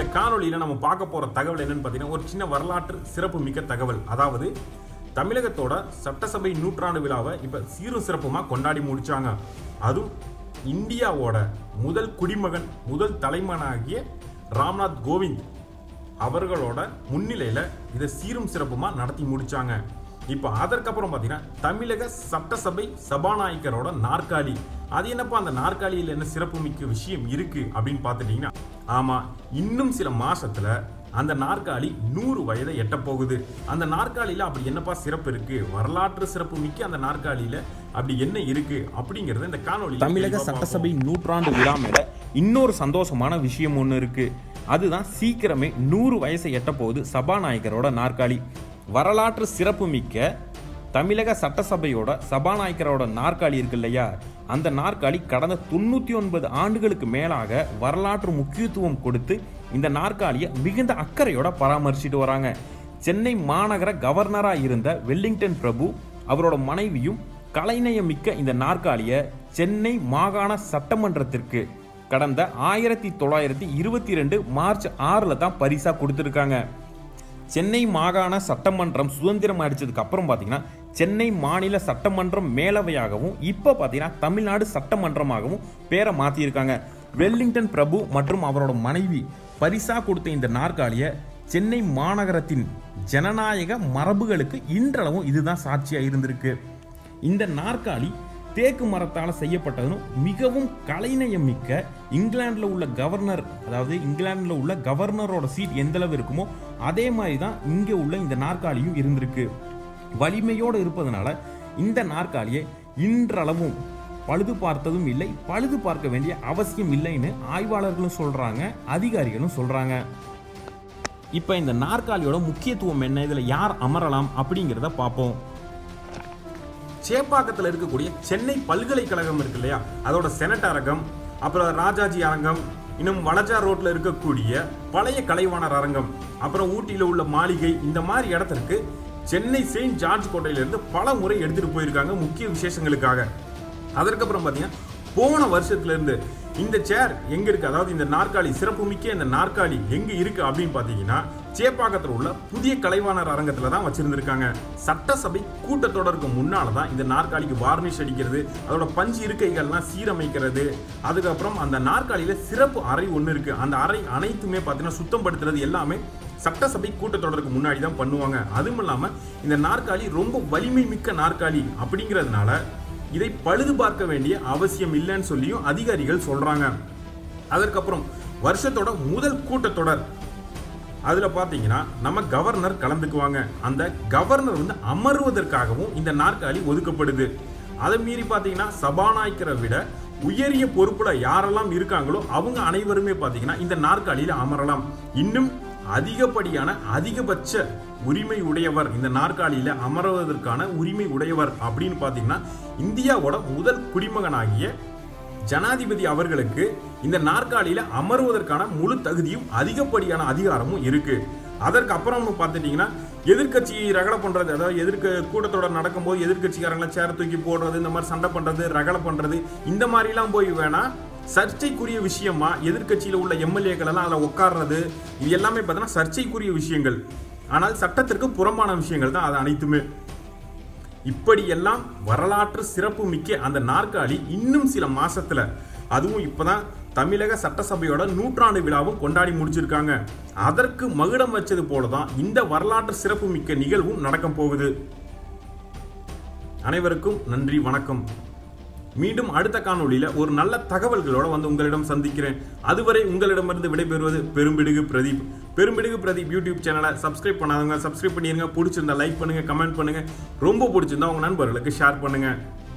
காணொளியில் நம்ம பார்க்க போகிற தகவல் என்னன்னு பார்த்தீங்கன்னா ஒரு சின்ன வரலாற்று சிறப்பு மிக்க தகவல் அதாவது தமிழகத்தோட சட்டசபை நூற்றாண்டு விழாவை இப்போ சீரும் சிறப்புமாக கொண்டாடி முடிச்சாங்க அதுவும் இந்தியாவோட முதல் குடிமகன் முதல் தலைமகனாகிய ராம்நாத் கோவிந்த் அவர்களோட முன்னிலையில் இதை சீரும் சிறப்புமாக நடத்தி முடிச்சாங்க இப்போ அதற்கப்புறம் பார்த்தீங்கன்னா தமிழக சட்டசபை சபாநாயகரோட நாற்காலி அது என்னப்பா அந்த நாற்காலியில் என்ன சிறப்பு மிக்க விஷயம் இருக்கு அப்படின்னு பார்த்துட்டீங்கன்னா ஆமாம் இன்னும் சில மாசத்துல அந்த நாற்காலி நூறு வயதை எட்ட போகுது அந்த நாற்காலியில் அப்படி என்னப்பா சிறப்பு இருக்கு வரலாற்று சிறப்பு மிக்க அந்த நாற்காலியில் அப்படி என்ன இருக்கு அப்படிங்கறத இந்த காணொலி தமிழக சட்டசபை நூற்றாண்டு விழா மேல இன்னொரு சந்தோஷமான விஷயம் ஒன்று இருக்கு அதுதான் சீக்கிரமே நூறு வயசை எட்ட போகுது சபாநாயகரோட நாற்காலி வரலாற்று சிறப்பு மிக்க தமிழக சட்டசபையோட சபாநாயகரோட நாற்காலி இருக்கு இல்லையா அந்த நாற்காலி கடந்த தொண்ணூற்றி ஒன்பது ஆண்டுகளுக்கு மேலாக வரலாற்று முக்கியத்துவம் கொடுத்து இந்த நாற்காலியை மிகுந்த அக்கறையோட பராமரிச்சுட்டு வராங்க சென்னை மாநகர கவர்னராக இருந்த வெல்லிங்டன் பிரபு அவரோட மனைவியும் கலைநயம் மிக்க இந்த நாற்காலியை சென்னை மாகாண சட்டமன்றத்திற்கு கடந்த ஆயிரத்தி தொள்ளாயிரத்தி இருபத்தி ரெண்டு மார்ச் ஆறில் தான் பரிசாக கொடுத்துருக்காங்க சென்னை மாகாண சட்டமன்றம் சுதந்திரம் அடிச்சதுக்கு அப்புறம் பார்த்தீங்கன்னா சென்னை மாநில சட்டமன்றம் மேலவையாகவும் இப்போ பார்த்தீங்கன்னா தமிழ்நாடு சட்டமன்றமாகவும் பேரை மாற்றியிருக்காங்க வெல்லிங்டன் பிரபு மற்றும் அவரோட மனைவி பரிசா கொடுத்த இந்த நாற்காலியை சென்னை மாநகரத்தின் ஜனநாயக மரபுகளுக்கு இன்றளவும் இதுதான் சாட்சியாக இருந்திருக்கு இந்த நாற்காலி தேக்கு மரத்தால் செய்யப்பட்டதும் மிகவும் கலைநயம் மிக்க இங்கிலாந்தில் உள்ள கவர்னர் அதாவது இங்கிலாந்தில் உள்ள கவர்னரோட சீட் எந்த அளவு இருக்குமோ அதே மாதிரி தான் இங்கே உள்ள இந்த நாற்காலியும் இருந்திருக்கு வலிமையோடு இருப்பதனால இந்த நாற்காலியை இன்றளவும் பழுது பார்த்ததும் இல்லை பழுது பார்க்க வேண்டிய அவசியம் இல்லைன்னு ஆய்வாளர்களும் சொல்றாங்க அதிகாரிகளும் சொல்றாங்க இப்போ இந்த நாற்காலியோட முக்கியத்துவம் என்ன இதில் யார் அமரலாம் அப்படிங்கிறத பார்ப்போம் சேப்பாக்கத்தில் இருக்கக்கூடிய சென்னை பல்கலைக்கழகம் இருக்கு இல்லையா அதோட செனட் அரங்கம் அப்புறம் ராஜாஜி அரங்கம் இன்னும் வளஜா ரோட்ல இருக்கக்கூடிய பழைய கலைவாணர் அரங்கம் அப்புறம் ஊட்டியில் உள்ள மாளிகை இந்த மாதிரி இடத்திற்கு சென்னை செயின்ட் ஜார்ஜ் கோட்டையிலிருந்து பல முறை எடுத்துட்டு போயிருக்காங்க முக்கிய விசேஷங்களுக்காக அதற்கப்புறம் பார்த்தீங்கன்னா போன வருஷத்துல இருந்து இந்த சேர் எங்க இருக்கு அதாவது இந்த நாற்காலி சிறப்புமிக்க இந்த நாற்காலி எங்க இருக்கு அப்படின்னு பார்த்தீங்கன்னா சேப்பாக்கத்தில் உள்ள புதிய கலைவாணர் அரங்கத்துல தான் வச்சிருந்திருக்காங்க சட்டசபை கூட்டத்தொடருக்கு முன்னால தான் இந்த நாற்காலிக்கு வார்னிஷ் அடிக்கிறது அதோட பஞ்சு இருக்கைகள்லாம் சீரமைக்கிறது அதுக்கப்புறம் அந்த நாற்காலியில சிறப்பு அறை ஒன்று இருக்கு அந்த அறை அனைத்துமே பார்த்தீங்கன்னா சுத்தம் படுத்துறது எல்லாமே சட்டசபை கூட்டத்தொடருக்கு முன்னாடி தான் பண்ணுவாங்க அதுவும் இல்லாமல் இந்த நாற்காலி ரொம்ப வலிமை மிக்க நாற்காலி அப்படிங்கிறதுனால இதை பழுது பார்க்க வேண்டிய அவசியம் இல்லைன்னு சொல்லியும் அதிகாரிகள் சொல்றாங்க அதற்கப்புறம் வருஷத்தோட முதல் கூட்டத்தொடர் அதுல பாத்தீங்கன்னா நம்ம கவர்னர் கலந்துக்குவாங்க அந்த கவர்னர் வந்து அமர்வதற்காகவும் இந்த நாற்காலி ஒதுக்கப்படுது அதை மீறி பாத்தீங்கன்னா சபாநாயகரை விட உயரிய பொறுப்புல யாரெல்லாம் இருக்காங்களோ அவங்க அனைவருமே பாத்தீங்கன்னா இந்த நாற்காலியில அமரலாம் இன்னும் அதிகப்படியான அதிகபட்ச உரிமை உடையவர் இந்த நாற்காலியில அமர்வதற்கான உரிமை உடையவர் அப்படின்னு பாத்தீங்கன்னா இந்தியாவோட முதல் குடிமகனாகிய ஜனாதிபதி அவர்களுக்கு இந்த நாற்காலியில அமர்வதற்கான முழு தகுதியும் அதிகப்படியான அதிகாரமும் இருக்கு அதற்கு அப்புறம் பார்த்துட்டீங்கன்னா எதிர்க்கட்சி ரகலை பண்றது அதாவது எதிர்க்க கூட்டத்தொடர் நடக்கும்போது எதிர்க்கட்சிக்காரங்களை சேர தூக்கி போடுறது இந்த மாதிரி சண்டை பண்றது ரகலை பண்றது இந்த மாதிரிலாம் போய் வேணா சர்ச்சைக்குரிய விஷயமா எதிர்க்கட்சியில் உள்ள எம்எல்ஏக்கள் எல்லாம் அதில் உட்கார்றது இது எல்லாமே பார்த்தீங்கன்னா சர்ச்சைக்குரிய விஷயங்கள் ஆனால் சட்டத்திற்கு புறம்பான விஷயங்கள் தான் அது அனைத்துமே இப்படியெல்லாம் வரலாற்று சிறப்பு மிக்க அந்த நாற்காலி இன்னும் சில மாசத்துல அதுவும் இப்பதான் தமிழக சட்டசபையோட நூற்றாண்டு விழாவும் கொண்டாடி முடிச்சிருக்காங்க அதற்கு மகுடம் வச்சது போலதான் இந்த வரலாற்று சிறப்பு மிக்க நிகழ்வும் நடக்க போகுது அனைவருக்கும் நன்றி வணக்கம் மீண்டும் அடுத்த காணொளியில ஒரு நல்ல தகவல்களோட வந்து உங்களிடம் சந்திக்கிறேன் அதுவரை உங்களிடமிருந்து விடைபெறுவது பெரும்பிடுகு பிரதீப் பெரும்பிடுகு பிரதீப் யூடியூப் சேனலை சப்ஸ்கிரைப் பண்ணாதவங்க சப்ஸ்கிரைப் பண்ணிருங்க பிடிச்சிருந்தா லைக் பண்ணுங்க கமெண்ட் பண்ணுங்க ரொம்ப பிடிச்சிருந்தா உங்க நண்பர்களுக்கு ஷேர் பண்ணுங்க